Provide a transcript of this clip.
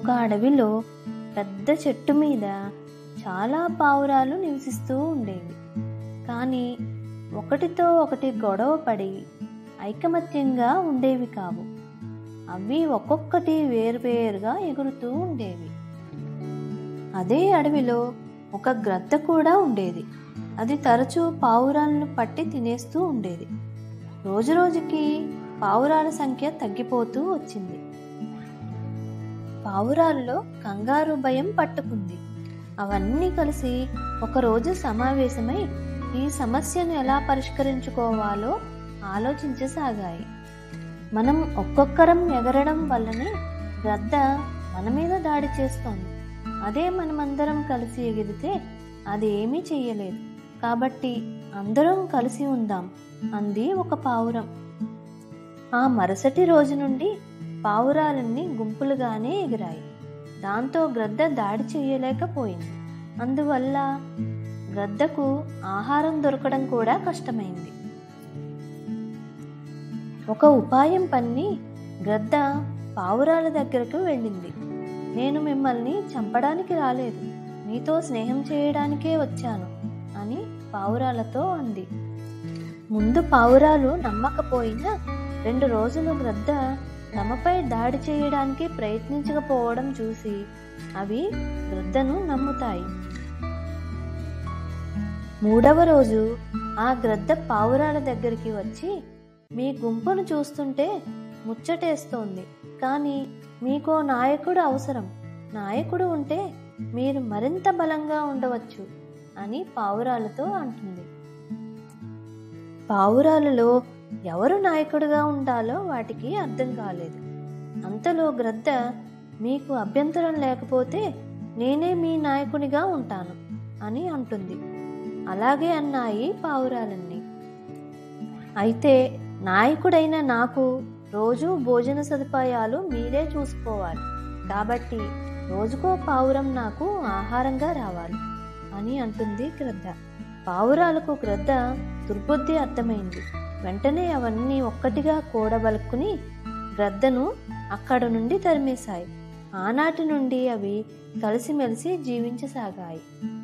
ఒక అడవిలో పెద్ద చెట్టు మీద చాలా పావురాలు నివసిస్తూ ఉండేవి కానీ ఒకటితో ఒకటి గొడవ పడి ఐకమత్యంగా ఉండేవి కావు అవి ఒక్కొక్కటి వేరువేరుగా ఎగురుతూ ఉండేవి అదే అడవిలో ఒక గ్రద్ద కూడా ఉండేది అది తరచూ పావురాలను పట్టి తినేస్తూ ఉండేది రోజురోజుకి పావురాల సంఖ్య తగ్గిపోతూ వచ్చింది పావురాల్లో కంగారు భయం పట్టుకుంది అవన్నీ కలిసి ఒకరోజు సమావేశమై ఈ సమస్యను ఎలా పరిష్కరించుకోవాలో ఆలోచించసాగాయి మనం ఒక్కొక్కరం ఎగరడం వల్లనే గ్రద్ద మన మీద దాడి చేస్తోంది అదే మనమందరం కలిసి ఎగిరితే అది ఏమీ చెయ్యలేదు కాబట్టి అందరం కలిసి ఉందాం అంది ఒక పావురం ఆ మరుసటి రోజు నుండి పావురాలన్నీ గుంపులుగానే ఎగిరాయి దాంతో గ్రద్ద దాడి చేయలేకపోయింది అందువల్ల గ్రద్దకు ఆహారం దొరకడం కూడా కష్టమైంది ఒక ఉపాయం పన్ని గ్రద్ద పావురాల దగ్గరకు వెళ్ళింది నేను మిమ్మల్ని చంపడానికి రాలేదు మీతో స్నేహం చేయడానికే వచ్చాను అని పావురాలతో అంది ముందు పావురాలు నమ్మకపోయినా రెండు రోజులు గ్రద్ద తమపై దాడి చేయడానికి ప్రయత్నించకపోవడం చూసి అవి గ్రద్దను నమ్ముతాయి మూడవ రోజు ఆ గ్రద్ద పావురాల దగ్గరికి వచ్చి మీ గుంపును చూస్తుంటే ముచ్చటేస్తోంది కానీ మీకో నాయకుడు అవసరం నాయకుడు ఉంటే మీరు మరింత బలంగా ఉండవచ్చు అని పావురాలతో అంటుంది పావురాలలో ఎవరు నాయకుడిగా ఉండాలో వాటికి అర్థం కాలేదు అంతలో గ్రద్ద మీకు అభ్యంతరం లేకపోతే నేనే మీ నాయకునిగా ఉంటాను అని అంటుంది అలాగే అన్నాయి పావురాలన్నీ అయితే నాయకుడైన నాకు రోజు భోజన సదుపాయాలు మీరే చూసుకోవాలి కాబట్టి రోజుకో పావురం నాకు ఆహారంగా రావాలి అని అంటుంది గ్రద్ద పావురాలకు గ్రద్ద దుర్బుద్ధి అర్థమైంది వెంటనే అవన్నీ ఒక్కటిగా కూడబలుక్కుని గ్రద్దను అక్కడ నుండి తరిమేశాయి ఆనాటి నుండి అవి కలిసిమెలిసి జీవించసాగాయి